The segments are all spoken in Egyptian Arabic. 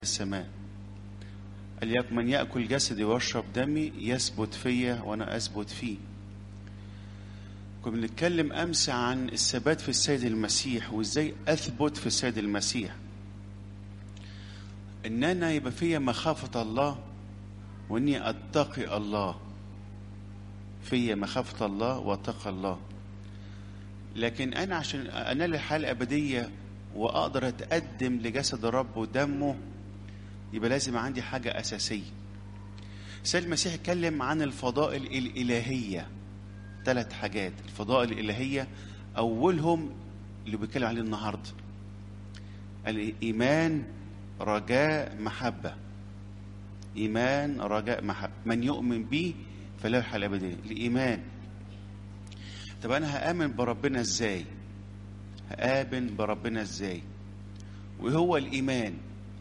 السماء قال ياك من يأكل جسدي ويشرب دمي يثبت فيا وأنا أثبت فيه كنا بنتكلم أمس عن الثبات في السيد المسيح وإزاي أثبت في السيد المسيح إن أنا يبقى فيا مخافة الله وإني أتقي الله فيا مخافة الله وأتقي الله لكن أنا عشان أنال الحياة الأبدية وأقدر أتقدم لجسد الرب ودمه يبقى لازم عندي حاجة أساسية السيد المسيح اتكلم عن الفضائل الإلهية ثلاث حاجات الفضائل الإلهية أولهم اللي بيتكلم عليه النهاردة الإيمان رجاء محبة إيمان رجاء محبة من يؤمن به فله الحياة الأبدية الإيمان طب أنا هآمن بربنا إزاي هآمن بربنا إزاي وهو الإيمان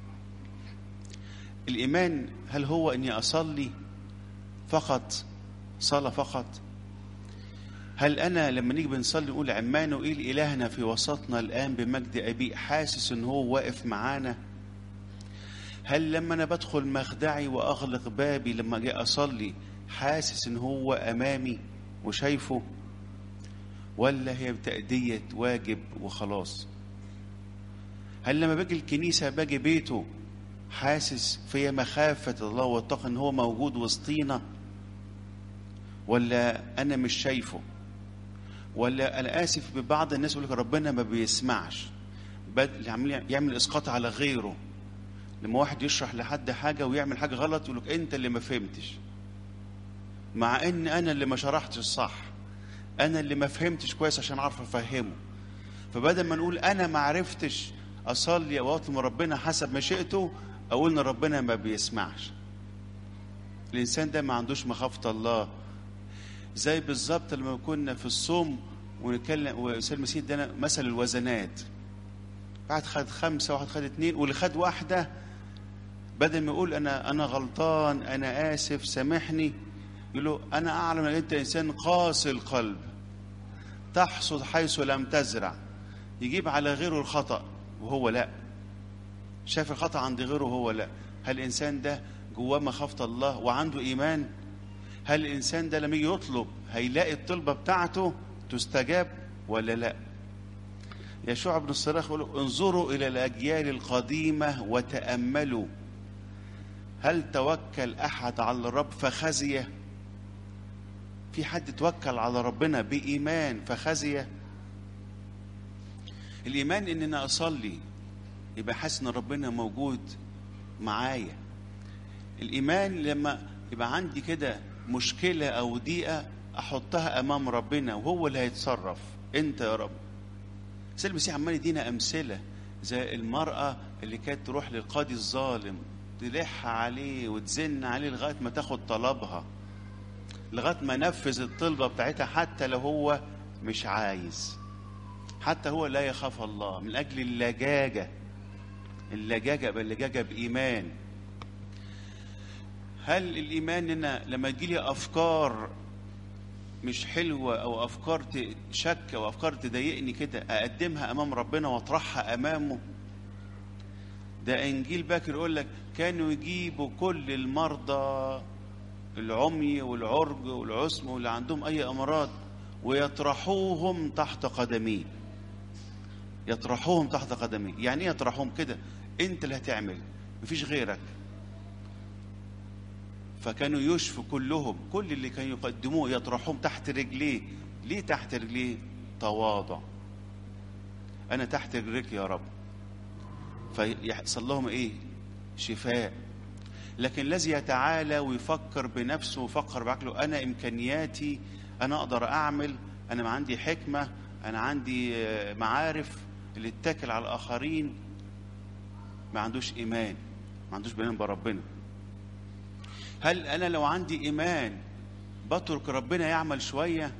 الإيمان هل هو أني أصلي فقط صلاة فقط هل أنا لما نيجي بنصلي نقول عمانه إيه إلهنا في وسطنا الآن بمجد أبي حاسس إن هو واقف معانا هل لما أنا بدخل مخدعي وأغلق بابي لما أجي أصلي حاسس إن هو أمامي وشايفه ولا هي بتأدية واجب وخلاص هل لما باجي الكنيسة باجي بيته حاسس فيا مخافة الله والتقى ان هو موجود وسطينا ولا انا مش شايفه ولا انا اسف ببعض الناس يقول لك ربنا ما بيسمعش بد يعمل يعمل اسقاط على غيره لما واحد يشرح لحد حاجه ويعمل حاجه غلط يقول لك انت اللي ما فهمتش مع ان انا اللي ما شرحتش صح انا اللي ما فهمتش كويس عشان اعرف افهمه فبدل ما نقول انا ما عرفتش اصلي او اطلب من ربنا حسب مشيئته اقول ان ربنا ما بيسمعش الانسان ده ما عندوش مخافه الله زي بالظبط لما كنا في الصوم ونتكلم وسيد المسيح ادانا مثل الوزنات واحد خد خمسه واحد خد اتنين واللي خد واحده بدل ما يقول انا انا غلطان انا اسف سامحني يقول له انا اعلم ان انت انسان قاسي القلب تحصد حيث لم تزرع يجيب على غيره الخطأ وهو لا شاف الخطأ عند غيره وهو لا هل الإنسان ده جواه مخافة الله وعنده إيمان هل الإنسان ده لما يجي يطلب هيلاقي الطلبة بتاعته تستجاب ولا لا يشوع بن الصراخ يقول انظروا إلى الأجيال القديمة وتأملوا هل توكل أحد على الرب فخزي في حد توكل على ربنا بإيمان فخزي الإيمان إن أنا أصلي يبقى حاسس إن ربنا موجود معايا الإيمان لما يبقى عندي كده مشكلة أو ضيقة أحطها أمام ربنا وهو اللي هيتصرف أنت يا رب سيد المسيح عمال يدينا أمثلة زي المرأة اللي كانت تروح للقاضي الظالم تلح عليه وتزن عليه لغاية ما تاخد طلبها لغاية ما نفذ الطلبة بتاعتها حتى لو هو مش عايز حتى هو لا يخاف الله من أجل اللجاجة اللجاجة باللجاجة بإيمان هل الإيمان إن لما تجيلي أفكار مش حلوة أو أفكار شك أو أفكار تضايقني كده أقدمها أمام ربنا وأطرحها أمامه ده إنجيل باكر يقول لك كانوا يجيبوا كل المرضى العمي والعرج والعسم واللي عندهم أي أمراض ويطرحوهم تحت قدميه يطرحوهم تحت قدميه يعني ايه يطرحوهم كده انت اللي هتعمل مفيش غيرك فكانوا يشفوا كلهم كل اللي كانوا يقدموه يطرحوهم تحت رجليه ليه تحت رجليه تواضع انا تحت رجليك يا رب فيحصل لهم ايه شفاء لكن الذي يتعالى ويفكر بنفسه ويفكر بعقله انا امكانياتي انا اقدر اعمل انا ما عندي حكمه انا عندي معارف اللي اتكل على الاخرين ما عندوش ايمان ما عندوش بيان بربنا هل انا لو عندي ايمان بترك ربنا يعمل شويه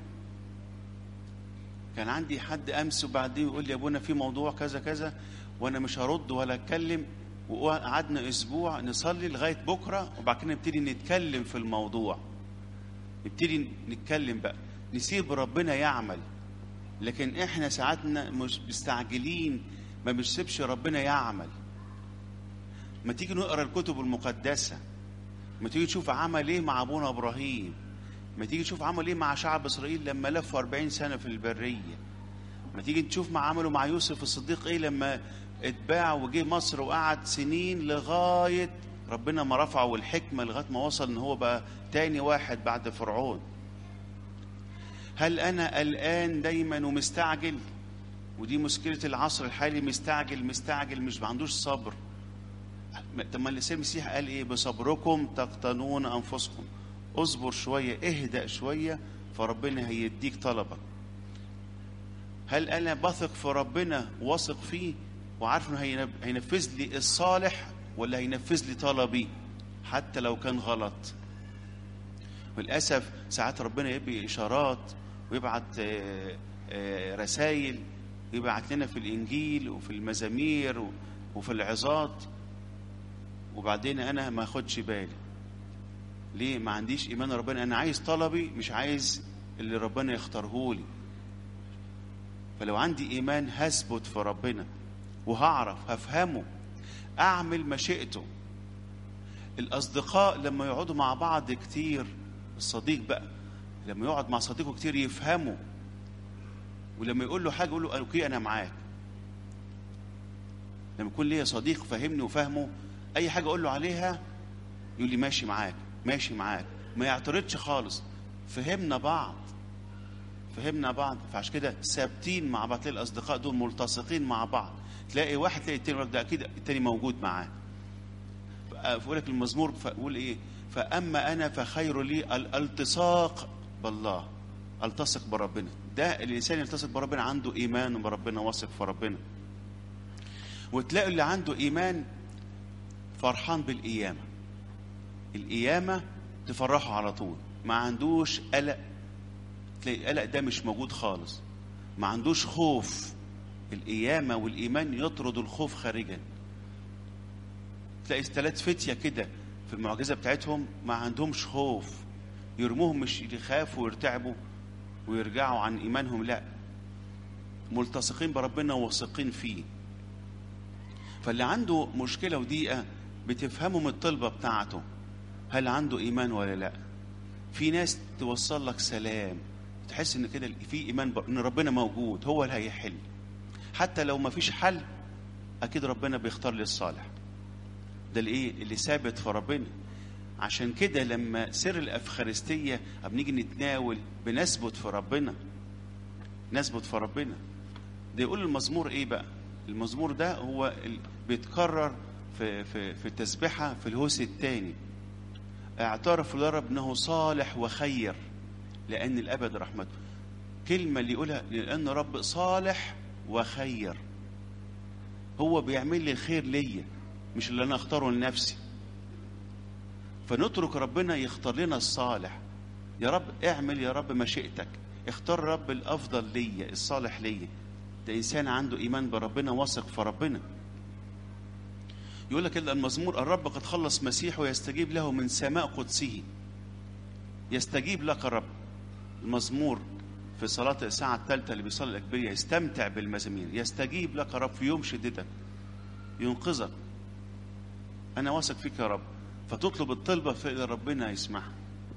كان عندي حد امس وبعدين يقول لي يا ابونا في موضوع كذا كذا وانا مش هرد ولا اتكلم وقعدنا اسبوع نصلي لغايه بكره وبعد كده نبتدي نتكلم في الموضوع نبتدي نتكلم بقى نسيب ربنا يعمل لكن احنا ساعاتنا مش مستعجلين ما بنسيبش ربنا يعمل ما تيجي نقرا الكتب المقدسه ما تيجي تشوف عمل ايه مع ابونا ابراهيم ما تيجي تشوف عمل ايه مع شعب اسرائيل لما لفوا 40 سنه في البريه ما تيجي تشوف ما عملوا مع يوسف الصديق ايه لما اتباع وجه مصر وقعد سنين لغايه ربنا ما رفعه الحكمه لغايه ما وصل ان هو بقى تاني واحد بعد فرعون هل انا قلقان دايما ومستعجل ودي مشكله العصر الحالي مستعجل مستعجل مش ما عندوش صبر طب ما الانسان المسيح قال ايه بصبركم تقتنون انفسكم اصبر شويه اهدأ شويه فربنا هيديك طلبك هل انا بثق في ربنا واثق فيه وعارف انه هينب- هينفذ لي الصالح ولا هينفذ لي طلبي حتى لو كان غلط وللاسف ساعات ربنا يبقى اشارات ويبعت رسائل ويبعت لنا في الانجيل وفي المزامير و- وفي العظات وبعدين انا ما اخدش بالي ليه ما عنديش ايمان ربنا انا عايز طلبي مش عايز اللي ربنا يختاره لي فلو عندي ايمان هثبت في ربنا وهعرف هفهمه اعمل مشيئته الاصدقاء لما يقعدوا مع بعض كتير الصديق بقى لما يقعد مع صديقه كتير يفهمه ولما يقول له حاجه يقول له اوكي انا معاك لما يكون ليا صديق فاهمني وفاهمه اي حاجه اقول له عليها يقول لي ماشي معاك ماشي معاك ما يعترضش خالص فهمنا بعض فهمنا بعض فعشان كده ثابتين مع بعض تلاقي الاصدقاء دول ملتصقين مع بعض تلاقي واحد تلاقي التاني يقول لك ده اكيد التاني موجود معاه فيقول لك المزمور فقول ايه فاما انا فخير لي الالتصاق بالله التصق بربنا ده الانسان يلتصق بربنا عنده ايمان بربنا واثق في ربنا وتلاقي اللي عنده ايمان فرحان بالقيامه القيامه تفرحه على طول ما عندوش قلق تلاقي القلق ده مش موجود خالص ما عندوش خوف القيامه والايمان يطرد الخوف خارجا تلاقي ثلاث فتيه كده في المعجزه بتاعتهم ما عندهمش خوف يرموهم مش يخافوا ويرتعبوا ويرجعوا عن ايمانهم لا ملتصقين بربنا واثقين فيه فاللي عنده مشكله وضيقه بتفهمه من الطلبه بتاعته هل عنده ايمان ولا لا في ناس توصل لك سلام تحس ان كده في ايمان ب... ان ربنا موجود هو اللي هيحل حتى لو ما فيش حل اكيد ربنا بيختار لي الصالح ده الايه اللي ثابت في ربنا عشان كده لما سر الافخارستيه بنيجي نتناول بنثبت في ربنا نثبت في ربنا ده يقول المزمور ايه بقى المزمور ده هو ال... بيتكرر في في في التسبيحه في الهوس الثاني اعترف للرب انه صالح وخير لان الابد رحمته كلمه اللي يقولها لان رب صالح وخير هو بيعمل لي الخير ليا مش اللي انا اختاره لنفسي فنترك ربنا يختار لنا الصالح يا رب اعمل يا رب مشيئتك اختار رب الافضل ليا الصالح ليا ده انسان عنده ايمان بربنا واثق في ربنا يقول لك المزمور الرب قد خلص مسيحه ويستجيب له من سماء قدسه يستجيب لك الرب المزمور في صلاة الساعة الثالثة اللي بيصلي الأكبرية يستمتع بالمزامير يستجيب لك يا رب في يوم شدتك ينقذك أنا واثق فيك يا رب فتطلب الطلبة فإذا ربنا يسمعها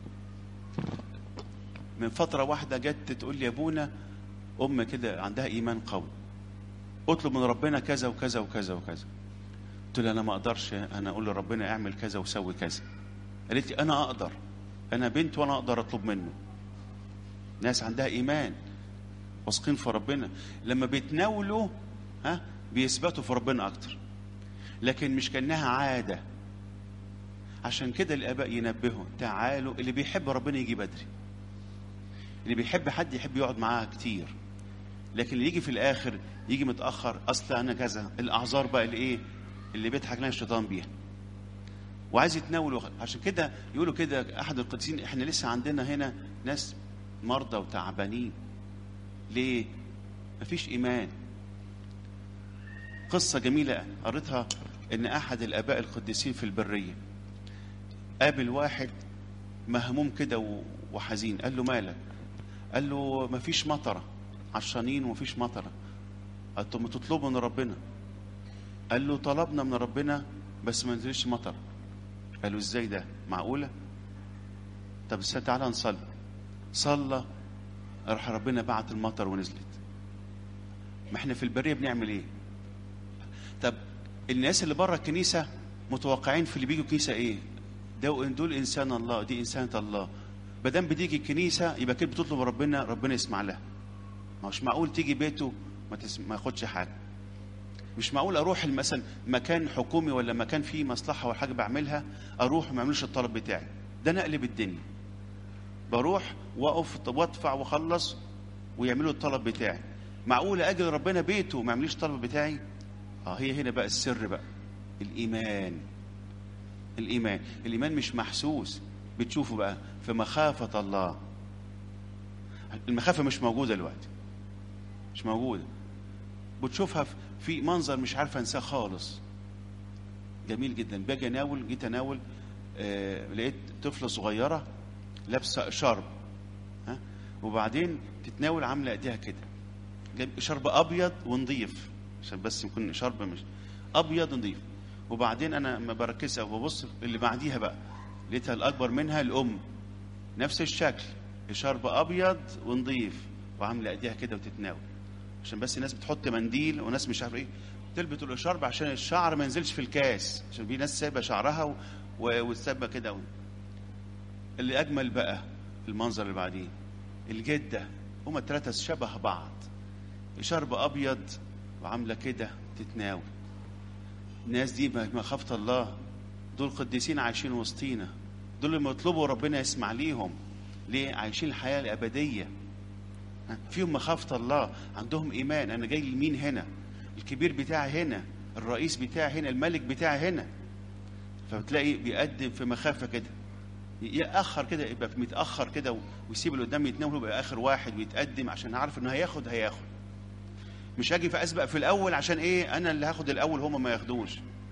من فترة واحدة جت تقول لي يا أبونا أم كده عندها إيمان قوي اطلب من ربنا كذا وكذا وكذا وكذا قلت له أنا ما أقدرش أنا أقول لربنا اعمل كذا وسوي كذا قالت لي أنا أقدر أنا بنت وأنا أقدر أطلب منه ناس عندها إيمان واثقين في ربنا لما بيتناولوا ها بيثبتوا في ربنا أكتر لكن مش كأنها عادة عشان كده الآباء ينبهوا تعالوا اللي بيحب ربنا يجي بدري اللي بيحب حد يحب يقعد معاه كتير لكن اللي يجي في الآخر يجي متأخر أصل أنا كذا الأعذار بقى اللي إيه اللي بيضحك لنا الشيطان بيها وعايز يتناول عشان كده يقولوا كده أحد القديسين إحنا لسه عندنا هنا ناس مرضى وتعبانين ليه؟ مفيش إيمان قصة جميلة قريتها إن أحد الآباء القديسين في البرية قابل واحد مهموم كده وحزين قال له مالك؟ قال له مفيش مطرة عطشانين ومفيش مطرة قال له ما تطلبوا من ربنا قال له طلبنا من ربنا بس ما نزلش مطر قالوا ازاي ده معقوله طب بس تعالى نصلي صلى راح ربنا بعت المطر ونزلت ما احنا في البريه بنعمل ايه طب الناس اللي بره الكنيسه متوقعين في اللي بيجوا الكنيسه ايه ده دول انسان الله دي انسانه الله ما دام بتيجي الكنيسه يبقى كده بتطلب ربنا ربنا يسمع لها ما مش معقول تيجي بيته ما, تس... ما ياخدش حاجه مش معقول اروح مثلا مكان حكومي ولا مكان فيه مصلحه ولا حاجه بعملها اروح وما اعملش الطلب بتاعي ده نقلب الدنيا بروح واقف وادفع واخلص ويعملوا الطلب بتاعي معقولة اجي ربنا بيته وما يعمليش الطلب بتاعي اه هي هنا بقى السر بقى الايمان الايمان الايمان مش محسوس بتشوفه بقى في مخافة الله المخافة مش موجودة دلوقتي مش موجودة بتشوفها في منظر مش عارفة انساه خالص جميل جدا باجي اناول جيت اناول آه لقيت طفلة صغيرة لابسه شرب ها وبعدين تتناول عامله ايديها كده جايب شرب ابيض ونضيف عشان بس يكون شرب مش ابيض ونضيف وبعدين انا ما بركزش او ببص اللي بعديها بقى لقيتها الاكبر منها الام نفس الشكل شرب ابيض ونضيف وعامله ايديها كده وتتناول عشان بس الناس بتحط منديل وناس مش عارف ايه تلبط الشرب عشان الشعر ما ينزلش في الكاس عشان في ناس سايبه شعرها و... وسايبه كده و... اللي اجمل بقى المنظر اللي بعديه الجده هما الثلاثه شبه بعض شرب ابيض وعامله كده تتناول الناس دي مخافه الله دول قديسين عايشين وسطينا دول اللي يطلبوا ربنا يسمع ليهم ليه عايشين الحياه الابديه فيهم مخافه الله عندهم ايمان انا جاي لمين هنا الكبير بتاعي هنا الرئيس بتاعي هنا الملك بتاعي هنا فبتلاقي بيقدم في مخافه كده ياخر كده يبقى متاخر كده ويسيب اللي قدام يتناول ويبقى اخر واحد ويتقدم عشان عارف انه هياخد هياخد مش هاجي فاسبق في الاول عشان ايه انا اللي هاخد الاول هما ما ياخدوش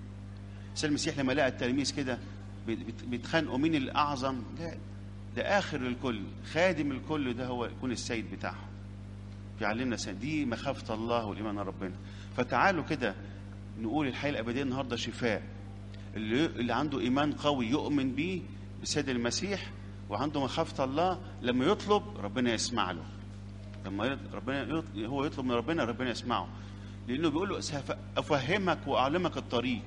سيد المسيح لما لقى التلاميذ كده بيتخانقوا مين الاعظم لا ده اخر الكل خادم الكل ده هو يكون السيد بتاعهم بيعلمنا سيد دي مخافه الله والايمان ربنا فتعالوا كده نقول الحياه الابديه النهارده شفاء اللي اللي عنده ايمان قوي يؤمن بيه بسيد المسيح وعنده مخافة الله لما يطلب ربنا يسمع له لما ربنا هو يطلب من ربنا ربنا يسمعه لأنه بيقول له أفهمك وأعلمك الطريق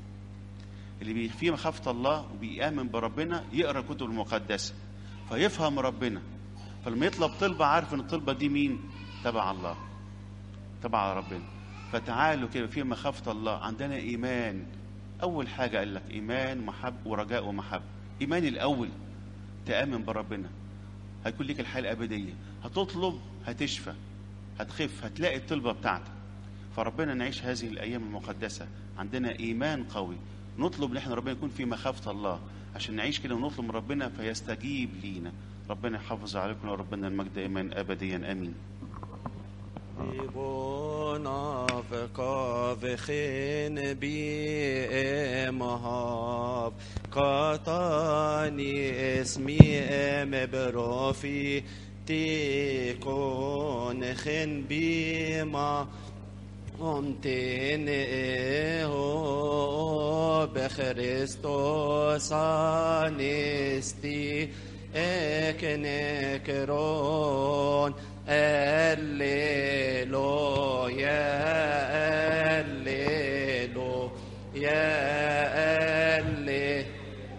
اللي فيه مخافة الله وبيآمن بربنا يقرأ الكتب المقدسة فيفهم ربنا فلما يطلب طلبة عارف إن الطلبة دي مين؟ تبع الله تبع ربنا فتعالوا كده في مخافة الله عندنا إيمان أول حاجة قال لك إيمان محب ورجاء ومحبة إيمان الأول تآمن بربنا هيكون لك الحياة الأبدية هتطلب هتشفى هتخف هتلاقي الطلبة بتاعتك فربنا نعيش هذه الأيام المقدسة عندنا إيمان قوي نطلب ان احنا ربنا يكون في مخافة الله عشان نعيش كده ونطلب من ربنا فيستجيب لينا ربنا يحافظ عليكم وربنا المجد إيمان أبديا آمين بنافقا وخين بي مهاب قطاني اسمي ام بروفي تيكون خن بي ما أمتن هو بخريستوس انستي اكنكرون الليلو يا الليلو يا الليلو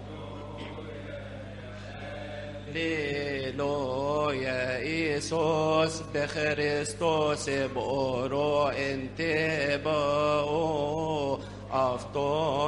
ليلو يا إيسوس بخريستوس بأورو انتبهوا أفطون